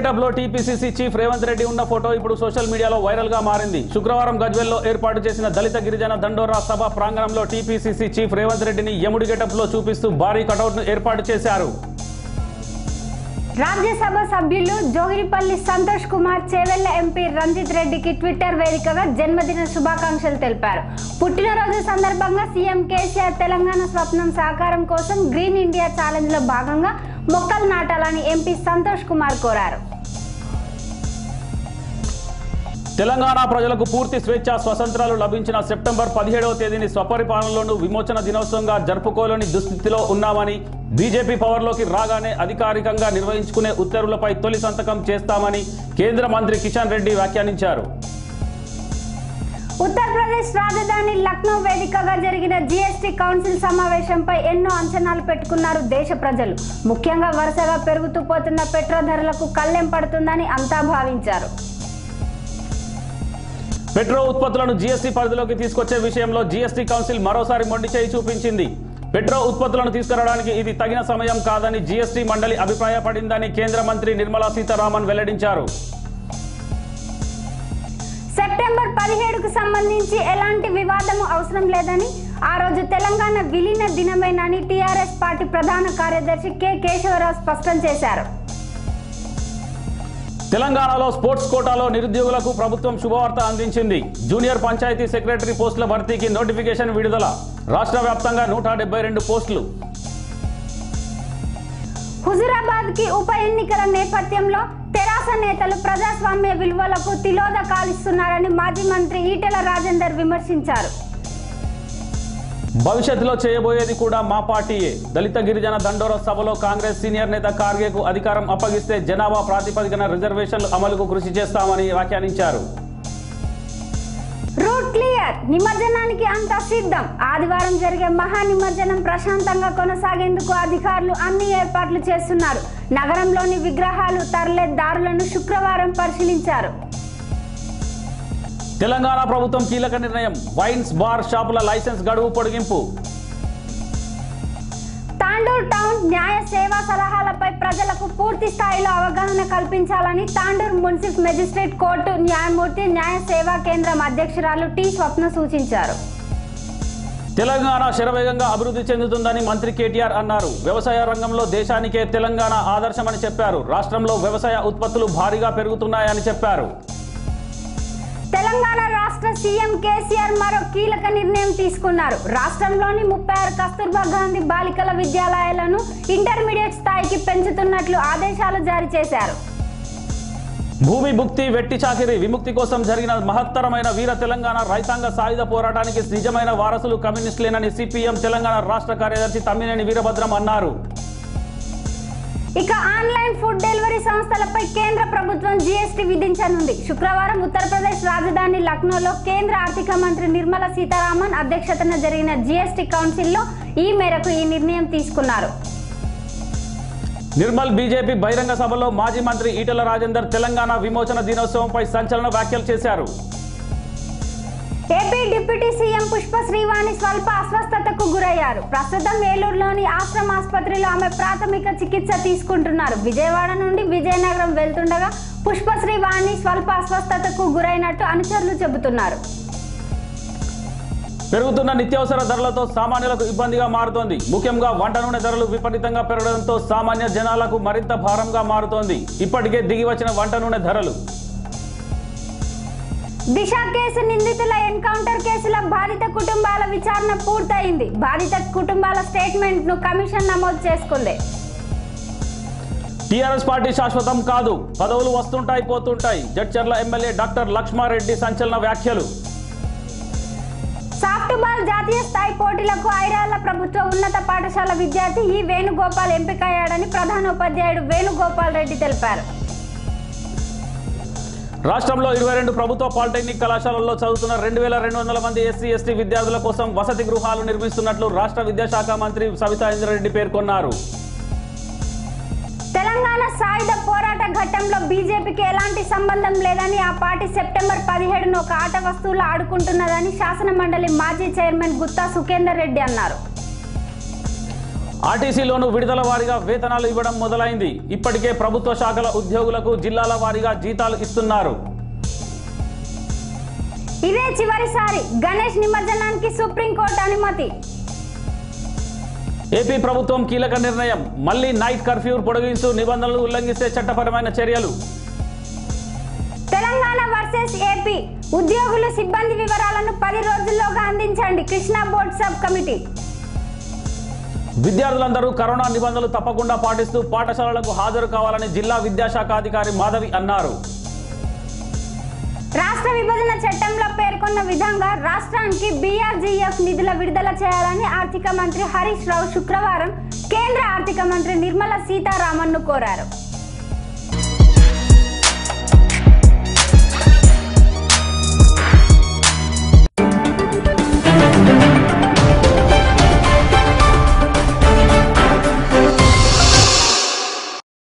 getup లో TPCC chief Revanth Reddy ఉన్న photo ఇప్పుడు సోషల్ మీడియాలో వైరల్ గా మారింది శుక్రవారం గజ్వెల్లో ఏర్పాటు చేసిన దళిత గిరిజన దండోరా సభ ప్రాంగణంలో టీపీసీసీ చీఫ్ రేవంత్ రెడ్డిని యముడి గెటప్ లో చూపిస్తూ భారీ కటౌట్ ను ఏర్పాటు చేశారు రాజ్యసభ సభ్యులు జోగిరిపల్లి సంతోష్ కుమార్ చేవెళ్ల ఎంపీ రంజిత్ రెడ్డికి ట్విట్టర్ వేదికగా జన్మదిన శుభాకాంక్షలు తెలిపారు పుట్టినరోజు సందర్భంగా సీఎం కేసీఆర్ తెలంగాణ స్వప్నం సాకారం కోసం గ్రీన్ ఇండియా ఛాలెంజ్ లో భాగంగా మొక్కలు నాటాలని ఎంపీ సంతోష్ కుమార్ కోరారు తెలంగాణ ప్రజలకు పూర్తి స్వేచ్ఛ స్వతంత్రాలు లభించిన సెప్టెంబర్ పదిహేడవ తేదీని స్వపరిపాలనలోనూ విమోచన దినోత్సవంగా జరుపుకోలేని దుస్థితిలో ఉన్నామని బీజేపీ పవర్లోకి రాగానే అధికారికంగా నిర్వహించుకునే ఉత్తర్వులపై తొలి సంతకం చేస్తామని కేంద్ర మంత్రి కిషన్ రెడ్డి వ్యాఖ్యానించారు ఉత్తరప్రదేశ్ రాజధాని లక్నో వేదికగా జరిగిన జీఎస్టీ కౌన్సిల్ సమావేశంపై ఎన్నో అంచనాలు పెట్టుకున్నారు దేశ ప్రజలు ముఖ్యంగా వరుసగా పెరుగుతూ పోతున్న పెట్రోల్ ధరలకు కళ్ళెం పడుతుందని అంతా భావించారు పెట్రో ఉత్పత్తులను జీఎస్టీ పరిధిలోకి తీసుకొచ్చే విషయంలో జీఎస్టీ కౌన్సిల్ మరోసారి మొండి చేయి చూపించింది పెట్రో ఉత్పత్తులను తీసుకురావడానికి ఇది తగిన సమయం కాదని జీఎస్టీ మండలి అభిప్రాయపడిందని కేంద్ర మంత్రి నిర్మలా సీతారామన్ వెల్లడించారు సెప్టెంబర్ పదిహేడుకు సంబంధించి ఎలాంటి వివాదము అవసరం లేదని ఆ రోజు తెలంగాణ విలీన దినమేనని టీఆర్ఎస్ పార్టీ ప్రధాన కార్యదర్శి కె కేశవరావు స్పష్టం చేశారు తెలంగాణలో స్పోర్ట్స్ కోటాలో నిరుద్యోగులకు ప్రభుత్వం శుభవార్త అందించింది జూనియర్ పంచాయతీ సెక్రటరీ పోస్టుల భర్తీకి నోటిఫికేషన్ విడుదల రాష్ట్ర వ్యాప్తంగా నూట డెబ్బై రెండు పోస్టులు హుజురాబాద్ కి ఉప ఎన్నికల నేపథ్యంలో తెరాస నేతలు ప్రజాస్వామ్య విలువలకు తిలోదకాలిస్తున్నారని మాజీ మంత్రి ఈటెల రాజేందర్ విమర్శించారు భవిష్యత్తులో చేయబోయేది కూడా మా పార్టీయే దళిత గిరిజన దండోర సభలో కాంగ్రెస్ సీనియర్ నేత ఖార్గేకు అధికారం అప్పగిస్తే జనాభా ప్రాతిపదికన రిజర్వేషన్లు అమలుకు కృషి చేస్తామని వ్యాఖ్యానించారు రూట్ క్లియర్ నిమజ్జనానికి అంతా సిద్ధం ఆదివారం జరిగే మహా నిమజ్జనం ప్రశాంతంగా కొనసాగేందుకు అధికారులు అన్ని ఏర్పాట్లు చేస్తున్నారు నగరంలోని విగ్రహాలు తరలే దారులను శుక్రవారం పరిశీలించారు తెలంగాణ ప్రభుత్వం కీలక నిర్ణయం వైన్స్ బార్ షాపుల లైసెన్స్ గడువు పొడిగింపు తాండూర్ టౌన్ న్యాయ సేవా సలహాలపై ప్రజలకు పూర్తి స్థాయిలో అవగాహన కల్పించాలని తాండూర్ మున్సిఫ్ మెజిస్ట్రేట్ కోర్టు న్యాయమూర్తి న్యాయ సేవా కేంద్రం అధ్యక్షురాలు టి స్వప్న సూచించారు తెలంగాణ శరవేగంగా అభివృద్ధి చెందుతుందని మంత్రి కేటీఆర్ అన్నారు వ్యవసాయ రంగంలో దేశానికే తెలంగాణ ఆదర్శమని చెప్పారు రాష్ట్రంలో వ్యవసాయ ఉత్పత్తులు భారీగా పెరుగుతున్నాయని చెప్పారు తెలంగాణ రాష్ట్ర సీఎం కేసీఆర్ మరో కీలక నిర్ణయం తీసుకున్నారు రాష్ట్రంలోని ముప్పై ఆరు కస్తూర్బా గాంధీ బాలికల విద్యాలయాలను ఇంటర్మీడియట్ స్థాయికి పెంచుతున్నట్లు ఆదేశాలు జారీ చేశారు భూమి భుక్తి వెట్టి చాకిరి విముక్తి కోసం జరిగిన మహత్తరమైన వీర తెలంగాణ రైతాంగ సాయుధ పోరాటానికి నిజమైన వారసులు కమ్యూనిస్టులేనని సిపిఎం తెలంగాణ రాష్ట్ర కార్యదర్శి తమ్మినేని వీరభద్రం అన్నారు ఇక ఆన్లైన్ ఫుడ్ డెలివరీ సంస్థలపై కేంద్ర ప్రభుత్వం జీఎస్టీ విధించనుంది శుక్రవారం ఉత్తరప్రదేశ్ రాజధాని లక్నోలో కేంద్ర ఆర్థిక మంత్రి నిర్మలా సీతారామన్ అధ్యక్షతన జరిగిన జీఎస్టీ కౌన్సిల్లో ఈ మేరకు ఈ నిర్ణయం తీసుకున్నారు నిర్మల్ బీజేపీ బహిరంగ సభలో మాజీ మంత్రి ఈటెల రాజేందర్ తెలంగాణ విమోచన దినోత్సవంపై సంచలన వ్యాఖ్యలు చేశారు AP deputy CM Pushpa Srivani స్వల్ప అస్వస్థతకు గురయ్యారు ప్రస్తుతం ఏలూరులోని ఆశ్రమ ఆసుపత్రిలో ఆమె ప్రాథమిక చికిత్స తీసుకుంటున్నారు విజయవాడ నుండి విజయనగరం వెళ్తుండగా పుష్ప శ్రీవాణి స్వల్ప అస్వస్థతకు గురైనట్టు అనుచరులు చెబుతున్నారు పెరుగుతున్న నిత్యావసర ధరలతో సామాన్యులకు ఇబ్బందిగా మారుతోంది ముఖ్యంగా వంట నూనె ధరలు విపరీతంగా పెరగడంతో సామాన్య జనాలకు మరింత భారంగా మారుతోంది ఇప్పటికే దిగి వచ్చిన వంట నూనె ధరలు దిశ కేసు నిందితుల ఎన్కౌంటర్ కేసుల బాధిత కుటుంబాల విచారణ పూర్తయింది బాధిత కుటుంబాల స్టేట్మెంట్ ను కమిషన్ నమోదు చేసుకుంది టీఆర్ఎస్ పార్టీ శాశ్వతం కాదు పదవులు వస్తుంటాయి పోతుంటాయి జడ్చర్ల ఎమ్మెల్యే డాక్టర్ లక్ష్మారెడ్డి సంచలన వ్యాఖ్యలు సాఫ్ట్ బాల్ జాతీయ స్థాయి పోటీలకు ఐరాల ప్రభుత్వ ఉన్నత పాఠశాల విద్యార్థి ఈ వేణుగోపాల్ ఎంపికయ్యాడని ప్రధాన ఉపాధ్యాయుడు వేణుగోపాల్ రెడ్డి తెలిపారు రాష్ట్రంలో ఇరవై రెండు ప్రభుత్వ పాలిటెక్నిక్ కళాశాలల్లో చదువుతున్న రెండు వేల రెండు వందల మంది ఎస్సీ ఎస్టీ విద్యార్థుల కోసం వసతి గృహాలు నిర్మిస్తున్నట్లు రాష్ట్ర విద్యాశాఖ మంత్రి సవితా ఇంద్రారెడ్డి పేర్కొన్నారు తెలంగాణ సాయుధ పోరాట ఘట్టంలో బీజేపీకి ఎలాంటి సంబంధం లేదని ఆ పార్టీ సెప్టెంబర్ పదిహేడున ఒక ఆట వస్తువులు ఆడుకుంటున్నదని శాసన మండలి మాజీ చైర్మన్ గుత్తా సుఖేందర్ రెడ్డి అన్నారు ఆర్టీసీలోను విడుదల వారీగా వేతనాలు ఇవ్వడం మొదలైంది ఇప్పటికే ప్రభుత్వ శాఖల ఉద్యోగులకు జిల్లాల వారీగా జీతాలు ఇస్తున్నారు ఇదే చివరిసారి గణేష్ నిమజ్జనానికి సుప్రీంకోర్టు అనుమతి ఏపీ ప్రభుత్వం కీలక నిర్ణయం మళ్లీ నైట్ కర్ఫ్యూ పొడిగిస్తూ నిబంధనలు ఉల్లంఘిస్తే చట్టపరమైన చర్యలు తెలంగాణ వర్సెస్ ఏపీ ఉద్యోగులు సిబ్బంది వివరాలను పది రోజుల్లోగా అందించండి కృష్ణా బోర్డ్ సబ్ కమిటీ విద్యార్థులందరూ కరోనా నిబంధనలు తప్పకుండా పాటిస్తూ పాఠశాలలకు హాజరు కావాలని జిల్లా విద్యాశాఖ అధికారి మాధవి అన్నారు రాష్ట్ర విభజన చట్టంలో పేర్కొన్న విధంగా రాష్ట్రానికి బీఆర్జీఎఫ్ నిధుల విడుదల చేయాలని ఆర్థిక మంత్రి హరీష్ రావు శుక్రవారం కేంద్ర ఆర్థిక మంత్రి నిర్మలా సీతారామన్ను కోరారు